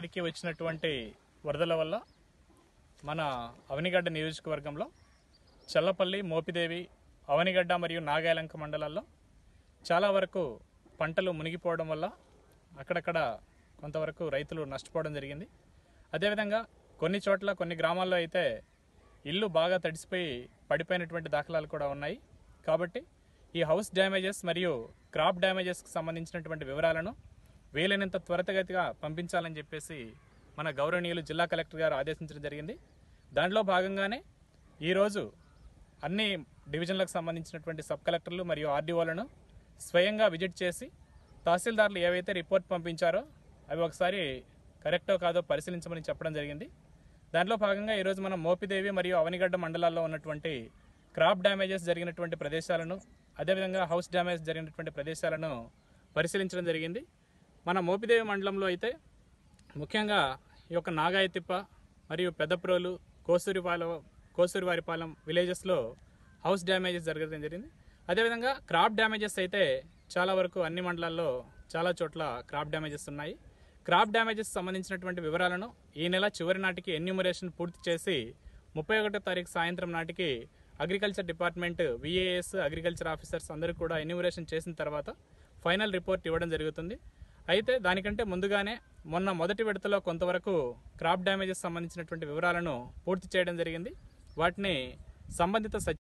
సంవత్సరానికి వచ్చినటువంటి వరదల వల్ల మన అవనిగడ్డ నియోజకవర్గంలో చల్లపల్లి మోపిదేవి అవనిగడ్డ మరియు నాగాయలంక మండలాల్లో చాలా వరకు పంటలు మునిగిపోవడం వల్ల అక్కడక్కడ కొంతవరకు రైతులు నష్టపోవడం జరిగింది అదేవిధంగా కొన్ని చోట్ల కొన్ని గ్రామాల్లో అయితే ఇల్లు బాగా తడిసిపోయి పడిపోయినటువంటి దాఖలాలు కూడా ఉన్నాయి కాబట్టి ఈ హౌస్ డ్యామేజెస్ మరియు క్రాప్ డ్యామేజెస్కి సంబంధించినటువంటి వివరాలను వీలైనంత త్వరితగతిగా పంపించాలని చెప్పేసి మన గౌరవనీయులు జిల్లా కలెక్టర్ గారు ఆదేశించడం జరిగింది దాంట్లో భాగంగానే ఈరోజు అన్ని డివిజన్లకు సంబంధించినటువంటి సబ్ కలెక్టర్లు మరియు ఆర్డీఓలను స్వయంగా విజిట్ చేసి తహసీల్దార్లు ఏవైతే రిపోర్ట్ పంపించారో అవి ఒకసారి కరెక్టో కాదో పరిశీలించమని చెప్పడం జరిగింది దాంట్లో భాగంగా ఈరోజు మనం మోపిదేవి మరియు అవనిగడ్డ మండలాల్లో ఉన్నటువంటి క్రాప్ డ్యామేజెస్ జరిగినటువంటి ప్రదేశాలను అదేవిధంగా హౌస్ డ్యామేజ్ జరిగినటువంటి ప్రదేశాలను పరిశీలించడం జరిగింది మన మోపిదేవి మండలంలో అయితే ముఖ్యంగా ఈ యొక్క నాగాయతిప్ప మరియు పెద్దప్రోలు కోసూరిపాలెం కోసూరివారిపాలెం విలేజెస్లో హౌస్ డ్యామేజెస్ జరగడం జరిగింది అదేవిధంగా క్రాప్ డ్యామేజెస్ అయితే చాలా వరకు అన్ని మండలాల్లో చాలా చోట్ల క్రాప్ డ్యామేజెస్ ఉన్నాయి క్రాప్ డ్యామేజెస్ సంబంధించినటువంటి వివరాలను ఈ నెల చివరి నాటికి ఎన్యూమరేషన్ పూర్తి చేసి ముప్పై ఒకటో తారీఖు సాయంత్రం నాటికి agriculture department V A S agriculture officers అందరూ కూడా ఎన్యూమరేషన్ చేసిన తర్వాత ఫైనల్ రిపోర్ట్ ఇవ్వడం జరుగుతుంది అయితే దానికంటే ముందుగానే మొన్న మొదటి విడతలో కొంతవరకు క్రాప్ డ్యామేజెస్ సంబంధించినటువంటి వివరాలను పూర్తి చేయడం జరిగింది వాటిని సంబంధిత సచి